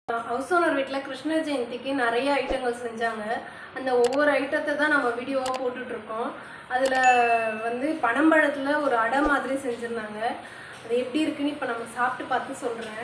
house owner வீட்டில் கிருஷ்ண ஜெயந்திக்கு நிறைய ஐட்டங்கள் செஞ்சாங்க அந்த ஒவ்வொரு ஐட்டத்தை தான் நம்ம வீடியோவாக போட்டுட்ருக்கோம் அதில் வந்து பனம்பழத்தில் ஒரு அடை மாதிரி செஞ்சுருந்தாங்க அது எப்படி இருக்குன்னு இப்போ நம்ம சாப்பிட்டு பார்த்து சொல்கிறேன்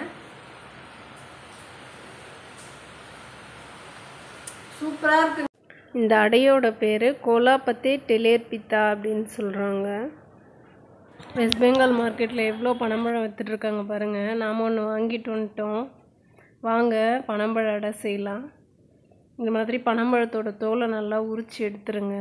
சூப்பராக இருக்கு இந்த அடையோட பேர் கோலாப்பத்தே டெலேர்பித்தா அப்படின்னு சொல்கிறாங்க வெஸ்ட் பெங்கால் மார்க்கெட்டில் எவ்வளோ பனம்பழம் விற்றுட்ருக்காங்க பாருங்கள் நாம் ஒன்று வாங்கிட்டு வந்துட்டோம் வாங்க பனம்பழ அடை செய்யலாம் இந்த மாதிரி பனம்பழத்தோட தோலை நல்லா உரித்து எடுத்துருங்க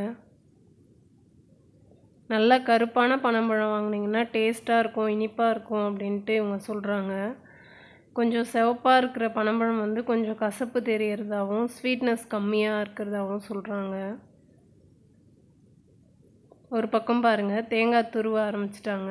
நல்லா கருப்பான பனம்பழம் வாங்கினீங்கன்னா டேஸ்ட்டாக இருக்கும் இனிப்பாக இருக்கும் அப்படின்ட்டு இவங்க சொல்கிறாங்க கொஞ்சம் சிவப்பாக இருக்கிற பனம்பழம் வந்து கொஞ்சம் கசப்பு தெரியறதாகவும் ஸ்வீட்னஸ் கம்மியாக இருக்கிறதாகவும் சொல்கிறாங்க ஒரு பக்கம் பாருங்கள் தேங்காய் துருவ ஆரம்பிச்சிட்டாங்க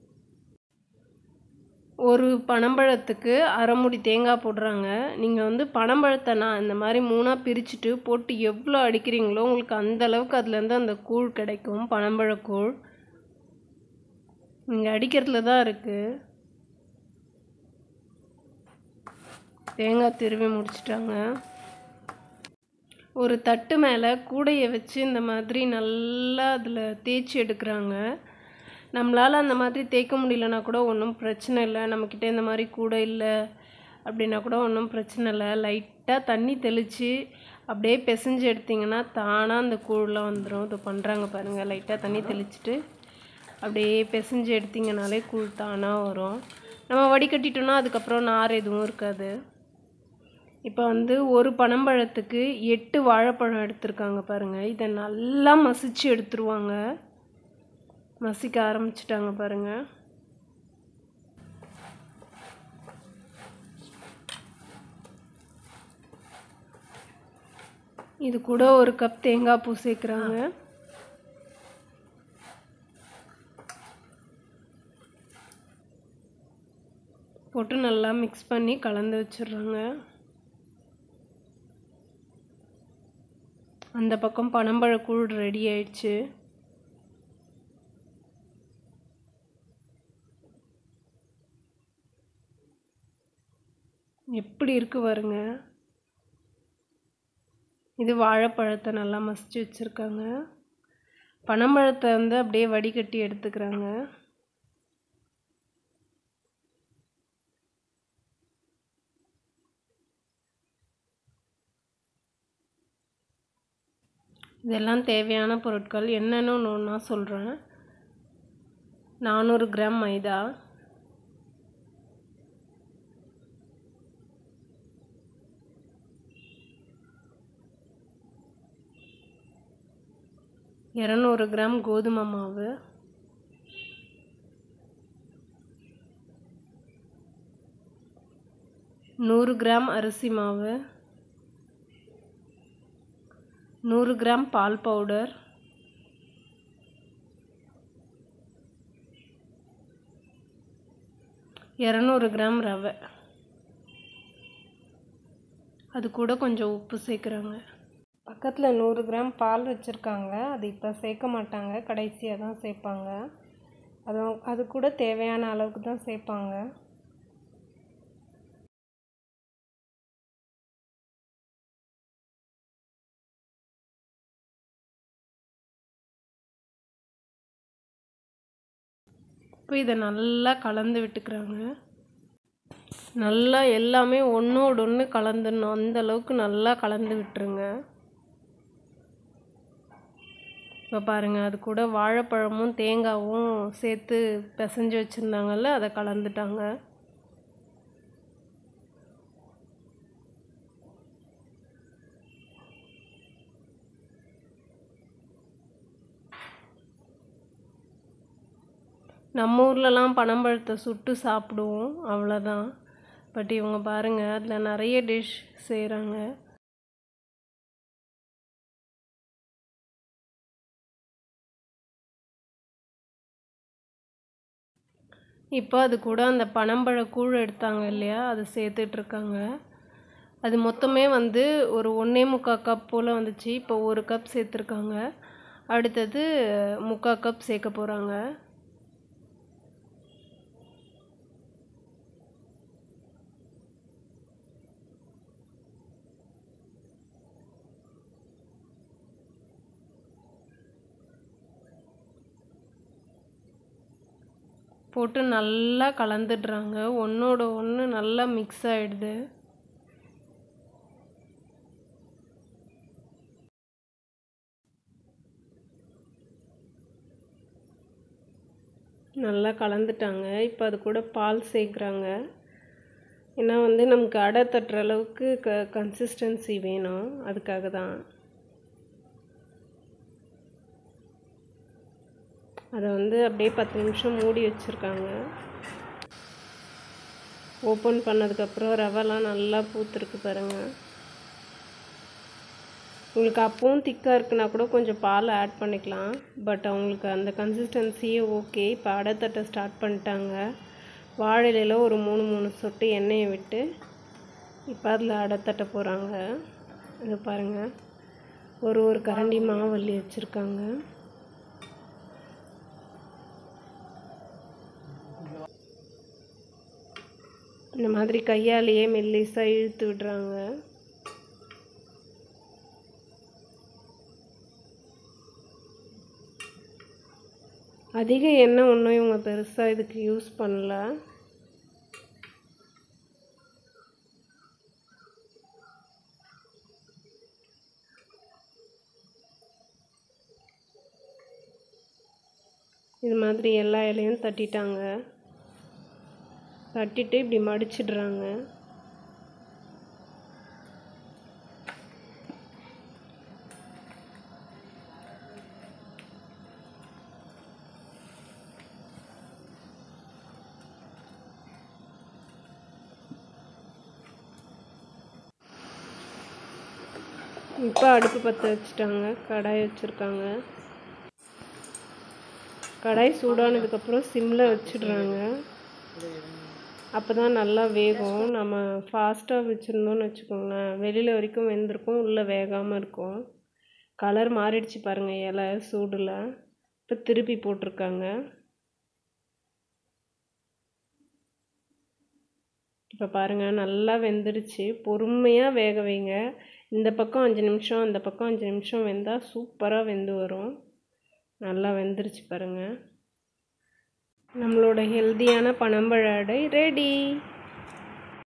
ஒரு பனம்பழத்துக்கு அரை மூடி தேங்காய் போடுறாங்க நீங்கள் வந்து பனம்பழத்தை நான் இந்த மாதிரி மூணாக பிரிச்சுட்டு போட்டு எவ்வளோ அடிக்கிறீங்களோ உங்களுக்கு அந்த அளவுக்கு அதுலேருந்து அந்த கூழ் கிடைக்கும் பனம்பழக்கூழ் நீங்கள் அடிக்கிறதுல தான் இருக்குது தேங்காய் திருவி முடிச்சிட்டாங்க ஒரு தட்டு மேலே கூடையை வச்சு இந்த மாதிரி நல்லா அதில் தேய்ச்சி எடுக்கிறாங்க நம்மளால் அந்த மாதிரி தேய்க்க முடியலனா கூட ஒன்றும் பிரச்சனை இல்லை நம்மக்கிட்ட இந்த மாதிரி கூடை இல்லை அப்படின்னா கூட ஒன்றும் பிரச்சனை இல்லை லைட்டாக தண்ணி தெளித்து அப்படியே பிசைஞ்சு எடுத்திங்கன்னா தானாக அந்த கூழெலாம் வந்துடும் இது பண்ணுறாங்க பாருங்கள் லைட்டாக தண்ணி தெளிச்சிட்டு அப்படியே பிசைஞ்சு எடுத்திங்கனாலே கூழ் தானாக வரும் நம்ம வடிகட்டிட்டோம்னா அதுக்கப்புறம் நார் எதுவும் இருக்காது இப்போ வந்து ஒரு பனம்பழத்துக்கு எட்டு வாழைப்பழம் எடுத்திருக்காங்க பாருங்கள் இதை நல்லா மசிச்சு எடுத்துருவாங்க மசிக்க ஆரம்பிச்சிட்டாங்க பாருங்கள் இது கூட ஒரு கப் தேங்காய் பூ சேர்க்குறாங்க போட்டு நல்லா மிக்ஸ் பண்ணி கலந்து வச்சிடுறாங்க அந்த பக்கம் பனம்பழக்கூழ் ரெடி ஆயிடுச்சு எப்படி இருக்கு பாருங்க இது வாழைப்பழத்தை நல்லா மசிச்சு வச்சுருக்காங்க பனம்பழத்தை வந்து அப்படியே வடிகட்டி எடுத்துக்கிறாங்க இதெல்லாம் தேவையான பொருட்கள் என்னென்னு ஒன்று ஒன்றா சொல்கிறேன் நானூறு கிராம் மைதா இரநூறு கிராம் கோதுமை மாவு நூறு கிராம் அரிசி மாவு நூறு கிராம் பால் பவுடர் இரநூறு கிராம் ரவை அது கூட கொஞ்சம் உப்பு சேர்க்குறாங்க பக்கத்தில் நூறு கிராம் பால் வச்சுருக்காங்க அது இப்போ சேர்க்க மாட்டாங்க கடைசியாக தான் சேர்ப்பாங்க அது அது கூட தேவையான அளவுக்கு தான் சேர்ப்பாங்க இப்போ இதை நல்லா கலந்து விட்டுக்கிறாங்க நல்லா எல்லாமே ஒன்றோடு ஒன்று கலந்துடணும் அந்த அளவுக்கு நல்லா கலந்து விட்டுருங்க இப்போ பாருங்கள் அது கூட வாழைப்பழமும் தேங்காவும் சேர்த்து பிசைஞ்சு வச்சுருந்தாங்கல்ல அதை கலந்துட்டாங்க நம்ம ஊர்லலாம் பனம்பழத்தை சுட்டு சாப்பிடுவோம் அவ்வளோதான் பட் இவங்க பாருங்கள் அதில் நிறைய டிஷ் செய்கிறாங்க இப்போ அது கூட அந்த பனம்பழ கூழ் எடுத்தாங்க இல்லையா அது சேர்த்துட்ருக்காங்க அது மொத்தமே வந்து ஒரு ஒன்றே முக்கால் கப் போல் வந்துச்சு இப்போ ஒரு கப் சேர்த்துருக்காங்க அடுத்தது முக்கால் கப் சேர்க்க போகிறாங்க போட்டு நல்லா கலந்துடுறாங்க ஒன்றோட ஒன்று நல்லா மிக்ஸ் ஆகிடுது நல்லா கலந்துட்டாங்க இப்போ அது கூட பால் சேர்க்குறாங்க ஏன்னா வந்து நமக்கு அடை தட்டுற அளவுக்கு க கன்சிஸ்டன்சி வேணும் அதுக்காக தான் அதை வந்து அப்படியே பத்து நிமிஷம் மூடி வச்சுருக்காங்க ஓப்பன் பண்ணதுக்கப்புறம் ரவெல்லாம் நல்லா பூத்துருக்கு பாருங்கள் உங்களுக்கு அப்பவும் திக்காக இருக்குன்னா கூட கொஞ்சம் பால் ஆட் பண்ணிக்கலாம் பட் அவங்களுக்கு அந்த கன்சிஸ்டன்சியே ஓகே இப்போ அடை தட்ட ஸ்டார்ட் பண்ணிட்டாங்க வாழையில ஒரு மூணு மூணு சொட்டு எண்ணெயை விட்டு இப்போ அதில் அடை தட்ட போகிறாங்க இது பாருங்கள் ஒரு ஒரு கரண்டி மாவல்லி வச்சுருக்காங்க இந்த மாதிரி கையாலேயே மெல்லிஸாக இழுத்து விடுறாங்க அதிக எண்ணெய் ஒன்றும் இவங்க பெருசாக இதுக்கு யூஸ் பண்ணல இது மாதிரி எல்லா இலையும் தட்டிட்டாங்க தட்டிட்டு இப்படி மடிச்சிடுறாங்க இப்போ அடுப்பு பற்ற வச்சுட்டாங்க கடாய் வச்சுருக்காங்க கடாய் சூடானதுக்கப்புறம் சிம்மில் வச்சிடுறாங்க அப்போ தான் நல்லா வேகும் நம்ம ஃபாஸ்ட்டாக வச்சுருந்தோம்னு வச்சுக்கோங்களேன் வெளியில் வரைக்கும் வெந்திருக்கும் உள்ளே வேகாமல் இருக்கும் கலர் மாறிடுச்சு பாருங்கள் இலை சூடில் இப்போ திருப்பி போட்டிருக்காங்க இப்போ பாருங்கள் நல்லா வெந்துடுச்சு பொறுமையாக வேக வைங்க இந்த பக்கம் அஞ்சு நிமிஷம் அந்த பக்கம் அஞ்சு நிமிஷம் வெந்தால் சூப்பராக வெந்து வரும் நல்லா வெந்துருச்சு பாருங்கள் நம்மளோட ஹெல்த்தியான பனம்பழ அடை ரெடி